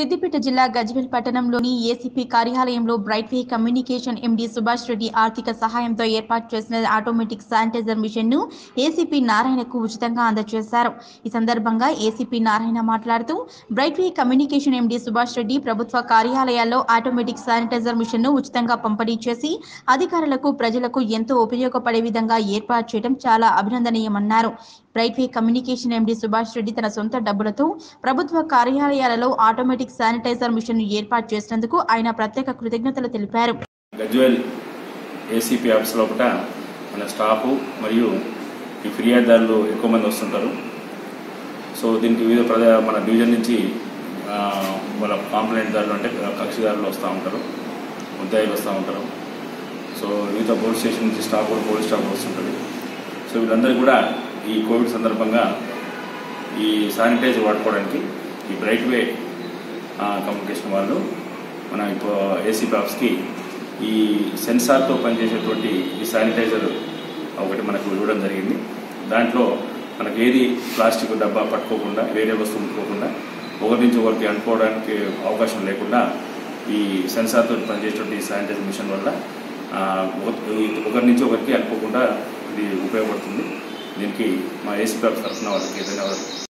సిద్దిపేట జిల్లా గజ్వెల్ పట్టణంలోని ఏసీపీ కార్యాలయంలో bright way communication MD Subhash Reddy ఆర్థిక సహాయంతో ఏర్పాటు చేసిన ఆటోమేటిక్ శానిటైజర్ మిషన్ ను ఏసీపీ నారాయణకు ఉచితంగా అందజేశారు ఈ సందర్భంగా ఏసీపీ నారాయణ మాట్లాడుతూ bright way communication MD Subhash Reddy ప్రభుత్వ కార్యాలయాల్లో ఆటోమేటిక్ శానిటైజర్ మిషన్ ను ఉచితంగా పంపిణీ చేసి అధికారులకు ప్రజలకు ఎంతో ఉపయోగపడే విధంగా ఏర్పాటు చేయడం చాలా అభినందనీయమన్నారు bright way communication MD Subhash Reddy తన సొంత డబ్బులతో ప్రభుత్వ కార్యాలయాలలో ఆటోమేటిక్ శానిటైజర్ మిషన్ ఏర్పాటు చేసినందుకు ఆయన ప్రత్యేక కృతజ్ఞతలు తెలిపారు గజ్వేల్ ఏసీపీ ఆఫీస్ లోపల మన స్టాఫ్ మరియు ఈ ఫిర్యాదుదారులు ఎక్కువ మంది వస్తుంటారు సో దీనికి వివిధ ప్రజా మన డివిజన్ నుంచి ఆ, వాళ్ళ కాంప్లైంట్దారులు అంటే కక్షిదారులు వస్తూ ఉంటారు ముద్దాయిలు వస్తూ ఉంటారు సో వివిధ పోలీస్ స్టేషన్ నుంచి స్టాఫ్ కూడా పోలీస్ స్టాఫ్ వస్తుంటుంది సో వీళ్ళందరూ కూడా ఈ కోవిడ్ సందర్భంగా ఈ శానిటైజర్ వాడుకోవడానికి ఈ బ్రైట్ వే ఆ, కమ్యూనికేషన్ వాళ్ళు మన ఇప్పుడు ఏసీపీ ఆఫీస్కి ఈ సెన్సార్తో పనిచేసేటువంటి ఈ శానిటైజర్ ఒకటి మనకు ఇవ్వడం జరిగింది దాంట్లో మనకు ఏది ప్లాస్టిక్ డబ్బా పట్టుకోకుండా వేరే వస్తువు ముట్టుకోకుండా ఒకరి నుంచి ఒకరికి అనుకోవడానికి అవకాశం లేకుండా ఈ సెన్సార్తో పనిచేసేటువంటి ఈ శానిటైజర్ మిషన్ వల్ల ఆ, ఒక- ఈ ఒకరి నుంచి ఒకరికి అనుకోకుండా ఇది ఉపయోగపడుతుంది దీనికి మా ఏసీపీ ఆఫీస్ తరఫున వాళ్ళకి ధన్యవాదాలు